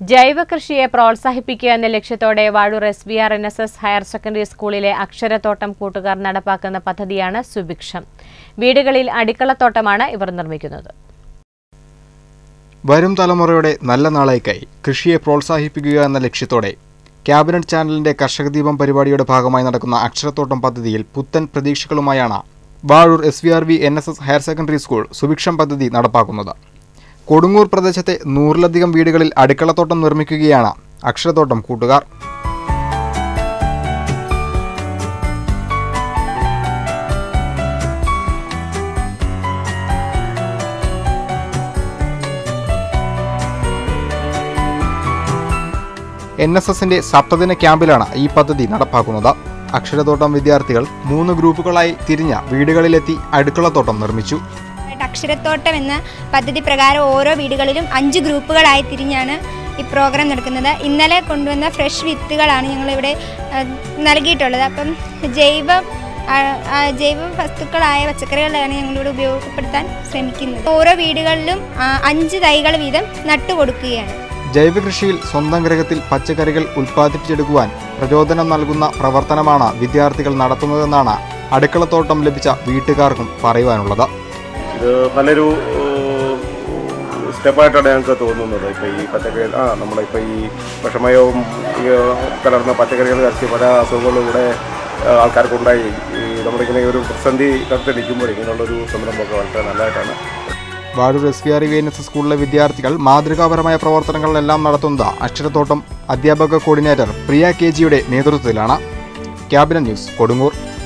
ജൈവ കൃഷിയെ പ്രോത്സാഹിപ്പിക്കുക എന്ന ലക്ഷ്യത്തോടെ Vazhoor S V R N S S higher secondary സ്കൂളിലെ അക്ഷരത്തോട്ടം കൂട്ടുകാർ നടപ്പാക്കുന്ന പദ്ധതിയാണ് സുഭിക്ഷം വീടുകളിൽ അടിക്കളത്തോട്ടമാണ് ഇവർ നിർമ്മിക്കുന്നത് വരും തലമുറയുടെ നല്ല നാളേക്കായി കൃഷിയെ പ്രോത്സാഹിപ്പിക്കുക എന്ന ലക്ഷ്യത്തോടെ ക്യാബിനറ്റ് ചാനലിന്റെ കർഷക ദീപം പരിപാടിയുടെ ഭാഗമായി നടക്കുന്ന അക്ഷരത്തോട്ടം പദ്ധതിയിൽ പുത്തൻ പ്രതീക്ഷകളുമായാണ് Vazhoor S V R V N S S higher secondary school സുഭിക്ഷം പദ്ധതി നടപ്പാക്കുന്നത് കൊടുങ്ങൂർ പ്രദേശത്തെ നൂറിലധികം വീടുകളിൽ അടുക്കളത്തോട്ടം നിർമ്മിക്കുകയാണ് അക്ഷരത്തോട്ടം കൂട്ടുകാർ എൻ എസ് എസിന്റെ സപ്തദിന ക്യാമ്പിലാണ് ഈ പദ്ധതി നടപ്പാക്കുന്നത് അക്ഷരത്തോട്ടം വിദ്യാർത്ഥികൾ മൂന്ന് ഗ്രൂപ്പുകളായി തിരിഞ്ഞ വീടുകളിലെത്തി അടുക്കളത്തോട്ടം നിർമ്മിച്ചു അക്ഷരത്തോട്ടം എന്ന പദ്ധതി പ്രകാരം ഓരോ വീടുകളിലും അഞ്ച് ഗ്രൂപ്പുകളായി തിരിഞ്ഞാണ് ഈ പ്രോഗ്രാം നടക്കുന്നത് ഇന്നലെ കൊണ്ടുവന്ന ഫ്രഷ് വിത്തുകളാണ് ഞങ്ങളിവിടെ ആ, നൽകിയിട്ടുള്ളത് അപ്പം ജൈവ ആ, ആ, ജൈവ വസ്തുക്കളായ പച്ചക്കറികളാണ് ഞങ്ങളിവിടെ ഉപയോഗപ്പെടുത്താൻ ശ്രമിക്കുന്നത് ഓരോ വീടുകളിലും ആ, അഞ്ച് തൈകൾ വീതം നട്ടുകൊടുക്കുകയാണ് ജൈവകൃഷിയിൽ സ്വന്തം ഗ്രഹത്തിൽ പച്ചക്കറികൾ ഉൽപ്പാദിപ്പിച്ചെടുക്കുവാൻ പ്രചോദനം നൽകുന്ന പ്രവർത്തനമാണ് വിദ്യാർത്ഥികൾ നടത്തുന്നതെന്നാണ് അടുക്കളത്തോട്ടം ലഭിച്ച വീട്ടുകാർക്കും പറയുവാനുള്ളത് ഇത് നല്ലൊരു സ്റ്റെപ്പായിട്ടാണ് ഞങ്ങൾക്ക് തോന്നുന്നത് ഇപ്പോൾ ഈ പച്ചക്കറി ആ നമ്മളിപ്പോൾ ഈ വിഷമയവും ഈ, കലർന്ന പച്ചക്കറികൾ കഴിച്ച് പല അസുഖങ്ങളും ഇവിടെ ആ, ആൾക്കാർക്കുണ്ടായി ഈ നമ്മളിങ്ങനെ ഒരു പ്രതിസന്ധി കത്ത് നിൽക്കുമ്പോൾ ഇങ്ങനെയുള്ളൊരു സംരംഭമൊക്കെ വളരെ നല്ലതായിട്ടാണ് Vazhoor S V R V N S സ്കൂളിലെ വിദ്യാർത്ഥികൾ മാതൃകാപരമായ പ്രവർത്തനങ്ങളെല്ലാം നടത്തുന്നത് അക്ഷരത്തോട്ടം അധ്യാപക കോർഡിനേറ്റർ പ്രിയ കെ ജിയുടെ നേതൃത്വത്തിലാണ് ക്യാബിനറ്റ് ന്യൂസ് കൊടുങ്ങൂർ